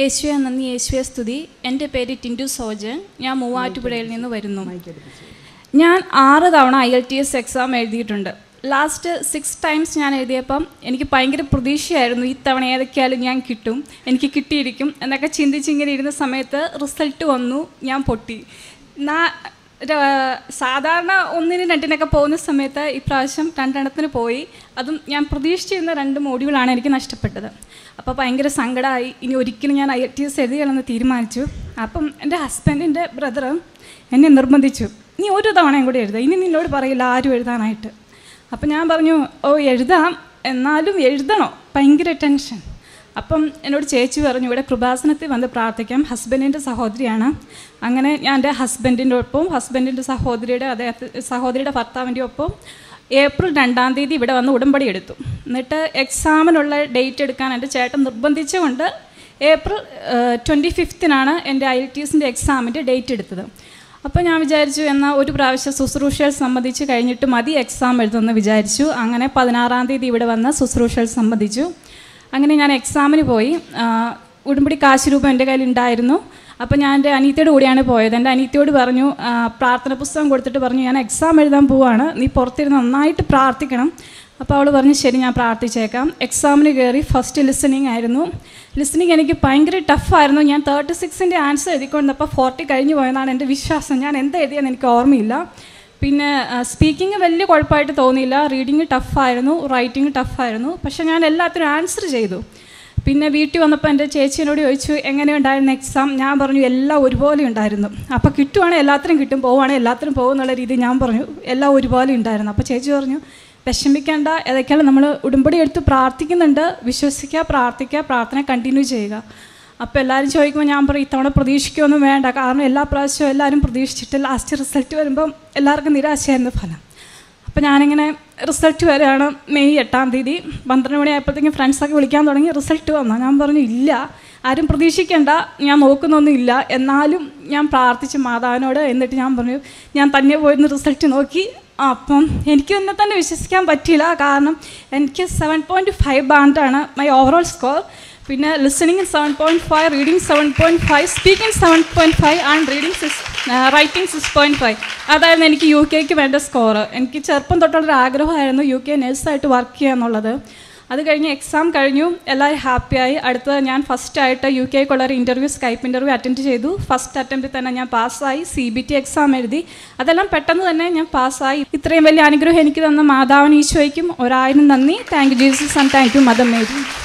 യേശുവെ നന്ദി യേശുവെ സ്തുതി എൻ്റെ പേര് ടിൻറ്റു സോജൻ ഞാൻ മൂവാറ്റുപുഴയിൽ നിന്ന് വരുന്നു ഞാൻ ആറ് തവണ I L T S exam എഴുതിയിട്ടുണ്ട് ലാസ്റ്റ് സിക്സ് ടൈംസ് ഞാൻ എഴുതിയപ്പം എനിക്ക് ഭയങ്കര പ്രതീക്ഷയായിരുന്നു ഈ തവണ ഏതൊക്കെയാലും ഞാൻ കിട്ടും എനിക്ക് കിട്ടിയിരിക്കും എന്നൊക്കെ ചിന്തിച്ചിങ്ങനെ ഇരുന്ന സമയത്ത് റിസൾട്ട് വന്നു ഞാൻ പൊട്ടി നാ ര- സാധാരണ ഒന്നിനും രണ്ടിനൊക്കെ പോകുന്ന സമയത്ത് ഇപ്രാവശ്യം രണ്ടെണ്ണത്തിന് പോയി അതും ഞാൻ പ്രതീക്ഷിച്ചിരുന്ന രണ്ട് മോഡ്യൂളാണ് എനിക്ക് നഷ്ടപ്പെട്ടത് അപ്പോൾ ഭയങ്കര സങ്കടമായി ഇനി ഒരിക്കലും ഞാൻ ഐ ടി എസ് എഴുതിയാലെന്ന് തീരുമാനിച്ചു അപ്പം എൻ്റെ ഹസ്ബൻഡിൻ്റെ ബ്രദർ എന്നെ നിർബന്ധിച്ചു നീ ഒരു തവണയും കൂടി എഴുതുക ഇനി നിന്നോട് പറയില്ല ആരും എഴുതാനായിട്ട് അപ്പം ഞാൻ പറഞ്ഞു ഓ എഴുതാം എന്നാലും എഴുതണോ ഭയങ്കര ടെൻഷൻ അപ്പം എന്നോട് ചേച്ചി പറഞ്ഞു ഇവിടെ കൃപാസനത്തിൽ വന്ന് പ്രാർത്ഥിക്കാം ഹസ്ബൻഡിൻ്റെ സഹോദരിയാണ് അങ്ങനെ ഞാൻ എൻ്റെ ഹസ്ബൻഡിൻ്റെ ഒപ്പം ഹസ്ബൻഡിൻ്റെ സഹോദരിയുടെ അദ്ദേഹത്തെ സഹോദരിയുടെ ഭർത്താവിൻ്റെ ഒപ്പം ഏപ്രിൽ രണ്ടാം തീയതി ഇവിടെ വന്ന് ഉടമ്പടി എടുത്തു എന്നിട്ട് എക്സാമിനുള്ള ഡേറ്റ് എടുക്കാൻ എൻ്റെ ചേട്ടൻ നിർബന്ധിച്ചുകൊണ്ട് ഏപ്രിൽ ട്വൻറ്റി ഫിഫ്തിനാണ് എൻ്റെ ഐ എൽ ടി എസിൻ്റെ എക്സാമിൻ്റെ ഡേറ്റ് എടുത്തത് അപ്പോൾ ഞാൻ വിചാരിച്ചു എന്നാൽ ഒരു പ്രാവശ്യം ശുശ്രൂഷകൾ സംബന്ധിച്ച് കഴിഞ്ഞിട്ട് മതി എക്സാം എഴുതുമെന്ന് വിചാരിച്ചു അങ്ങനെ പതിനാറാം തീയതി ഇവിടെ വന്ന് ശുശ്രൂഷകൾ സംബന്ധിച്ചു അങ്ങനെ ഞാൻ എക്സാമിന് പോയി ആ, ഉടുമ്പടി കാശ് രൂപം എൻ്റെ കയ്യിൽ ഉണ്ടായിരുന്നു അപ്പോൾ ഞാൻ എൻ്റെ അനീത്തിയുടെ കൂടെയാണ് പോയത് എൻ്റെ അനീത്തിയോട് പറഞ്ഞു ആ, പ്രാർത്ഥന പുസ്തകം കൊടുത്തിട്ട് പറഞ്ഞു ഞാൻ എക്സാം എഴുതാൻ പോവാണ് നീ പുറത്തിരുന്ന് നന്നായിട്ട് പ്രാർത്ഥിക്കണം അപ്പോൾ അവൾ പറഞ്ഞു ശരി ഞാൻ പ്രാർത്ഥിച്ചേക്കാം എക്സാമിന് കയറി ഫസ്റ്റ് ലിസണിങ് ആയിരുന്നു ലിസണിങ് എനിക്ക് ഭയങ്കര ടഫായിരുന്നു ഞാൻ തേർട്ടി സിക്സിൻ്റെ ആൻസർ എഴുതിക്കൊണ്ടപ്പോൾ ഫോർട്ടി കഴിഞ്ഞു പോയെന്നാണ് എൻ്റെ വിശ്വാസം ഞാൻ എന്താ എഴുതിയെന്ന് എനിക്ക് ഓർമ്മയില്ല പിന്നെ സ്പീക്കിംഗ് വലിയ കുഴപ്പമായിട്ട് തോന്നിയില്ല റീഡിങ് ടഫായിരുന്നു റൈറ്റിംഗ് ടഫായിരുന്നു പക്ഷെ ഞാൻ എല്ലാത്തിനും ആൻസർ ചെയ്തു പിന്നെ വീട്ടിൽ വന്നപ്പോൾ എൻ്റെ ചേച്ചിയോട് ചോദിച്ചു എങ്ങനെയുണ്ടായിരുന്നു എക്സാം ഞാൻ പറഞ്ഞു എല്ലാം ഒരുപോലെ ഉണ്ടായിരുന്നു അപ്പോൾ കിട്ടുവാണെങ്കിൽ എല്ലാത്തിനും കിട്ടും പോവുകയാണെങ്കിൽ എല്ലാത്തിനും പോകും എന്നുള്ള രീതി ഞാൻ പറഞ്ഞു എല്ലാം ഒരുപോലെ ഉണ്ടായിരുന്നു അപ്പോൾ ചേച്ചി പറഞ്ഞു വിഷമിക്കേണ്ട ഏതൊക്കെയാണ് നമ്മൾ ഉടുമ്പടി എടുത്ത് പ്രാർത്ഥിക്കുന്നുണ്ട് വിശ്വസിക്കുക പ്രാർത്ഥിക്കുക പ്രാർത്ഥന കണ്ടിന്യൂ ചെയ്യുക അപ്പോൾ എല്ലാവരും ചോദിക്കുമ്പോൾ ഞാൻ പറയും ഇത്തവണ പ്രതീക്ഷിക്കുകയൊന്നും വേണ്ട കാരണം എല്ലാ പ്രാവശ്യവും എല്ലാവരും പ്രതീക്ഷിച്ചിട്ട് ലാസ്റ്റ് റിസൾട്ട് വരുമ്പം എല്ലാവർക്കും നിരാശയായിരുന്നു ഫലം അപ്പോൾ ഞാനിങ്ങനെ റിസൾട്ട് വരെയാണ് മെയ് എട്ടാം തീയതി പന്ത്രണ്ട് മണിയായപ്പോഴത്തേക്കും ഫ്രണ്ട്സൊക്കെ വിളിക്കാൻ തുടങ്ങി റിസൾട്ട് വന്നു ഞാൻ പറഞ്ഞു ഇല്ല ആരും പ്രതീക്ഷിക്കേണ്ട ഞാൻ നോക്കുന്നൊന്നുമില്ല എന്നാലും ഞാൻ പ്രാർത്ഥിച്ചു മാതാവിനോട് എന്നിട്ട് ഞാൻ പറഞ്ഞു ഞാൻ തന്നെ പോയിരുന്ന റിസൾട്ട് നോക്കി അപ്പം എനിക്ക് എന്നെ തന്നെ വിശ്വസിക്കാൻ പറ്റിയില്ല കാരണം എനിക്ക് സെവൻ പോയിൻറ്റ് ഫൈവ് ബാൻഡാണ് മൈ ഓവറോൾ സ്കോർ പിന്നെ listening seven point five reading seven point five speaking seven point five and reading six writing six point five അതായിരുന്നു എനിക്ക് യു കെക്ക് വേണ്ട സ്കോർ എനിക്ക് ചെറുപ്പം തൊട്ടുള്ളൊരു ആഗ്രഹമായിരുന്നു യു കെ നഴ്സായിട്ട് വർക്ക് ചെയ്യുക എന്നുള്ളത് അത് കഴിഞ്ഞ് എക്സാം കഴിഞ്ഞു എല്ലാവരും ഹാപ്പിയായി അടുത്തത് ഞാൻ ഫസ്റ്റായിട്ട് യു കെക്കുള്ള ഒരു ഇൻ്റർവ്യൂ സ്കൈപ്പ് ഇൻ്റർവ്യൂ അറ്റൻഡ് ചെയ്തു ഫസ്റ്റ് അറ്റംപ്റ്റിൽ തന്നെ ഞാൻ പാസ്സായി സി ബി ടി എക്സാം എഴുതി അതെല്ലാം പെട്ടെന്ന് തന്നെ ഞാൻ പാസ്സായി ഇത്രയും വലിയ അനുഗ്രഹം എനിക്ക് തന്ന മാതാവിന് ഈശോയ്ക്കും ഒരായിരം നന്ദി thank you Jesus and thank you mother Mary